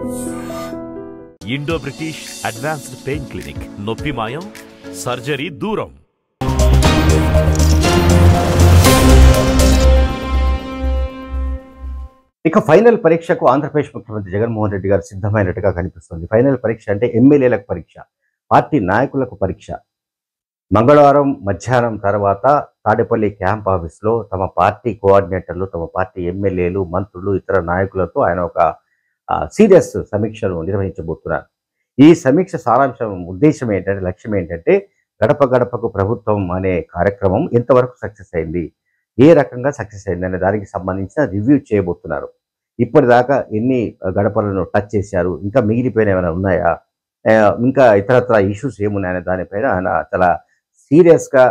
Indo British advanced pain clinic నొప్పి మాయం surgery దూరం ఇక ఫైనల్ పరీక్షకు ఆంధ్రప్రదేశ్ ముఖ్యమంత్రి జగన్మోహన్ రెడ్డి గారు సిద్ధమైనట్టుగా కనిపిస్తుంది ఫైనల్ పరీక్ష అంటే ఎమ్మెల్యేలకు పరీక్ష పార్టీ నాయకులకు పరీక్ష మంగళవారం మధ్యాహ్నం తర్వాత తాడేపల్లి క్యాంప్ ఆఫీస్లో తమ పార్టీ కోఆర్డినేటర్లు తమ పార్టీ ఎమ్మెల్యేలు మంత్రులు ఇతర నాయకులతో ఆయన ఒక సీరియస్ సమీక్షను నిర్వహించబోతున్నారు ఈ సమీక్ష సారాంశం ఉద్దేశం ఏంటంటే లక్ష్యం ఏంటంటే గడప గడపకు ప్రభుత్వం అనే కార్యక్రమం ఎంతవరకు సక్సెస్ అయింది ఏ రకంగా సక్సెస్ అయింది అనే దానికి సంబంధించిన రివ్యూ చేయబోతున్నారు ఇప్పటిదాకా ఎన్ని గడపలను టచ్ చేశారు ఇంకా మిగిలిపోయిన ఏమైనా ఉన్నాయా ఆ, ఇంకా ఇతరత్ర ఇష్యూస్ ఏమున్నాయనే దానిపైన ఆయన చాలా సీరియస్గా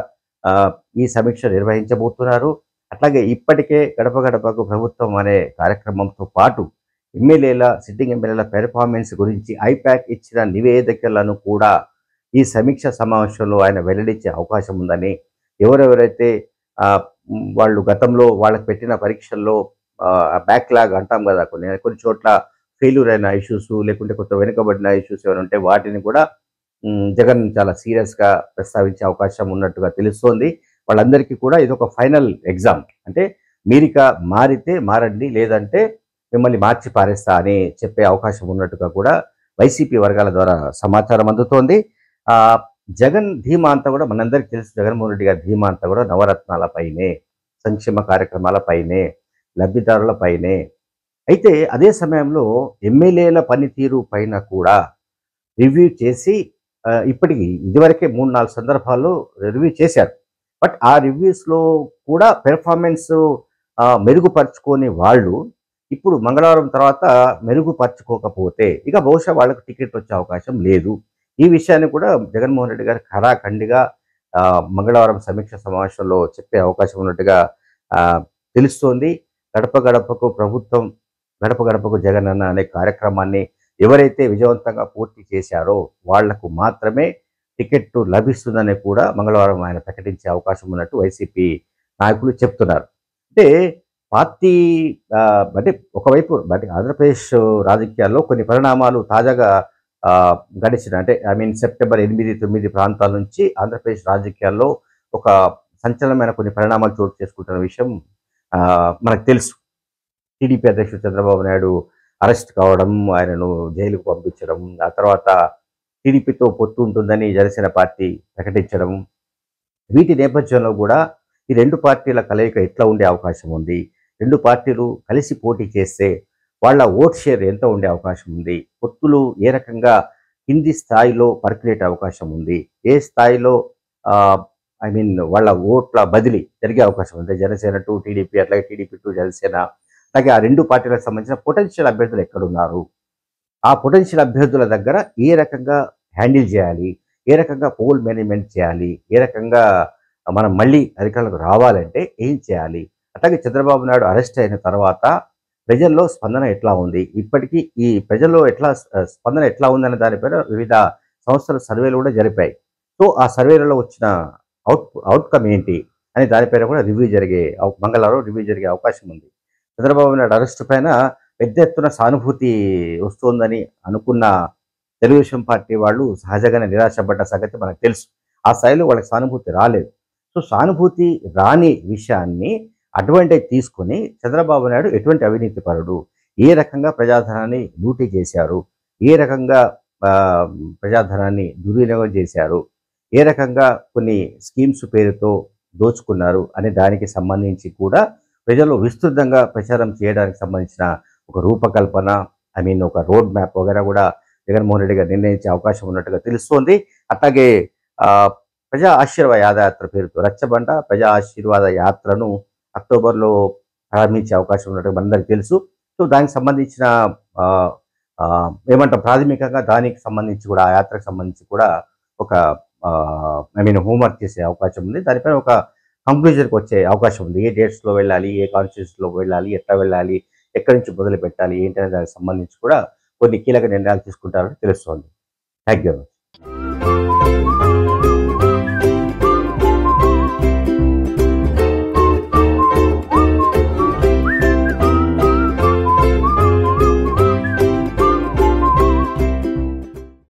ఈ సమీక్ష నిర్వహించబోతున్నారు అట్లాగే ఇప్పటికే గడప గడపకు ప్రభుత్వం అనే కార్యక్రమంతో పాటు ఎమ్మెల్యేల సిట్టింగ్ ఎమ్మెల్యేల పెర్ఫార్మెన్స్ గురించి ఐపాక్ ఇచ్చిన నివేదికలను కూడా ఈ సమీక్ష సమావేశంలో ఆయన వెల్లడించే అవకాశం ఉందని ఎవరెవరైతే ఆ, మ్, వాళ్ళు గతంలో వాళ్ళకి పెట్టిన పరీక్షల్లో బ్యాక్లాగ్ అంటాం కదా కొన్ని కొన్ని చోట్ల ఫెయిల్యూర్ అయిన ఇష్యూస్ లేకుంటే కొంత వెనుకబడిన ఇష్యూస్ ఏమైనా ఉంటే వాటిని కూడా మ్, జగన్ చాలా సీరియస్గా ప్రస్తావించే అవకాశం ఉన్నట్టుగా తెలుస్తోంది వాళ్ళందరికీ కూడా ఇది ఒక ఫైనల్ ఎగ్జామ్ అంటే మీరిక మారితే మారండి లేదంటే మిమ్మల్ని మార్చి పారేస్తా అని చెప్పే అవకాశం ఉన్నట్టుగా కూడా వైసీపీ వర్గాల ద్వారా సమాచారం అందుతోంది ఆ జగన్ ధీమా అంతా కూడా మనందరికీ తెలుసు జగన్మోహన్ రెడ్డి గారి ధీమా అంతా కూడా నవరత్నాల పైనే సంక్షేమ కార్యక్రమాల పైనే లబ్ధిదారుల పైనే అయితే అదే సమయంలో ఎమ్మెల్యేల పనితీరు పైన కూడా రివ్యూ చేసి ఆ, ఇప్పటికి ఇదివరకే మూడు నాలుగు సందర్భాల్లో రివ్యూ చేశారు బట్ ఆ రివ్యూస్లో కూడా పెర్ఫార్మెన్స్ మెరుగుపరుచుకొని వాళ్ళు ఇప్పుడు మంగళవారం తర్వాత మెరుగుపరచుకోకపోతే ఇక బహుశా వాళ్ళకు టికెట్ వచ్చే అవకాశం లేదు ఈ విషయాన్ని కూడా జగన్మోహన్ రెడ్డి గారు ఖరాఖండిగా ఆ, మంగళవారం సమీక్ష సమావేశంలో చెప్పే అవకాశం ఉన్నట్టుగా ఆ, తెలుస్తోంది గడప గడపకు ప్రభుత్వం గడప గడపకు జగన్ అన్న అనే కార్యక్రమాన్ని ఎవరైతే విజయవంతంగా పూర్తి చేశారో వాళ్లకు మాత్రమే టికెట్ లభిస్తుందని కూడా మంగళవారం ఆయన ప్రకటించే అవకాశం ఉన్నట్టు వైసీపీ నాయకులు చెప్తున్నారు అంటే పార్టీ ఆ, అంటే ఒకవైపు అంటే ఆంధ్రప్రదేశ్ రాజకీయాల్లో కొన్ని పరిణామాలు తాజాగా ఆ, గడిచిన అంటే ఐ మీన్ సెప్టెంబర్ ఎనిమిది తొమ్మిది ప్రాంతాల నుంచి ఆంధ్రప్రదేశ్ రాజకీయాల్లో ఒక సంచలనమైన కొన్ని పరిణామాలు చోటు చేసుకుంటున్న విషయం ఆ, మనకు తెలుసు టీడీపీ అధ్యక్షుడు చంద్రబాబు నాయుడు అరెస్ట్ కావడం ఆయనను జైలుకు పంపించడం ఆ తర్వాత టీడీపీతో పొత్తు ఉంటుందని జనసేన పార్టీ ప్రకటించడం వీటి నేపథ్యంలో కూడా ఈ రెండు పార్టీల కలయిక ఎట్లా ఉండే అవకాశం ఉంది రెండు పార్టీలు కలిసి పోటీ చేస్తే వాళ్ళ ఓట్ షేర్ ఎంత ఉండే అవకాశం ఉంది పొత్తులు ఏ రకంగా కింది స్థాయిలో పర్కులేట్ అవకాశం ఉంది ఏ స్థాయిలో ఐ మీన్ వాళ్ళ ఓట్ల బదిలీ జరిగే అవకాశం ఉంది జనసేన టు టీడీపీ అట్లాగే టీడీపీ టు జనసేన అలాగే ఆ రెండు పార్టీలకు సంబంధించిన పొటెన్షియల్ అభ్యర్థులు ఎక్కడున్నారు ఆ పొటెన్షియల్ అభ్యర్థుల దగ్గర ఏ రకంగా హ్యాండిల్ చేయాలి ఏ రకంగా పోల్ మేనేజ్మెంట్ చేయాలి ఏ రకంగా మనం మళ్ళీ అధికారులకు రావాలంటే ఏం చేయాలి అట్లాగే చంద్రబాబు నాయుడు అరెస్ట్ అయిన తర్వాత ప్రజల్లో స్పందన ఎట్లా ఉంది ఇప్పటికీ ఈ ప్రజల్లో ఎట్లా ఆ, స్పందన ఎట్లా ఉందనే దానిపైన వివిధ సంస్థల సర్వేలు కూడా జరిపాయి సో ఆ సర్వేలలో వచ్చిన అవుట్ అవుట్కమ్ ఏంటి అని దానిపైన కూడా రివ్యూ జరిగే అవ- మంగళవారం రివ్యూ జరిగే అవకాశం ఉంది చంద్రబాబు నాయుడు అరెస్ట్ పైన పెద్ద ఎత్తున సానుభూతి వస్తోందని అనుకున్న తెలుగుదేశం పార్టీ వాళ్ళు సహజంగానే నిరాశపడ్డ సంగతి మనకు తెలుసు ఆ స్థాయిలో వాళ్ళకి సానుభూతి రాలేదు సో సానుభూతి రాని విషయాన్ని అడ్వాంటేజ్ తీసుకొని చంద్రబాబు నాయుడు ఎటువంటి అవినీతి పరుడు ఏ రకంగా ప్రజాధనాన్ని లూటీ చేశారు ఏ రకంగా ఆ, ప్రజాధనాన్ని దుర్వినియోగం చేశారు ఏ రకంగా కొన్ని స్కీమ్స్ పేరుతో దోచుకున్నారు అనే దానికి సంబంధించి కూడా ప్రజలు విస్తృతంగా ప్రచారం చేయడానికి సంబంధించిన ఒక రూపకల్పన ఐ మీన్ ఒక రోడ్ మ్యాప్ వగైరా కూడా జగన్మోహన్ రెడ్డి గారు నిర్ణయించే అవకాశం ఉన్నట్టుగా తెలుస్తోంది అట్లాగే ఆ, ప్రజా ఆశీర్వాద యాదయాత్ర పేరుతో రచ్చబండ ప్రజా ఆశీర్వాద యాత్రను అక్టోబర్లో ప్రారంభించే అవకాశం ఉన్నట్టుగా మనందరికీ తెలుసు సో దానికి సంబంధించిన ఆ, ఆ, ఏమంటాం ప్రాథమికంగా దానికి సంబంధించి కూడా ఆ యాత్రకు సంబంధించి కూడా ఒక ఐ మీన్ హోంవర్క్ చేసే అవకాశం ఉంది దానిపైన ఒక కంక్లూజన్కి వచ్చే అవకాశం ఉంది ఏ డేట్స్లో వెళ్ళాలి ఏ కాన్స్టిట్యూన్స్లో వెళ్ళాలి ఎట్లా వెళ్ళాలి ఎక్కడి నుంచి మొదలు పెట్టాలి ఏంటనే దానికి సంబంధించి కూడా కొన్ని కీలక నిర్ణయాలు తీసుకుంటారని తెలుస్తోంది థ్యాంక్ యూ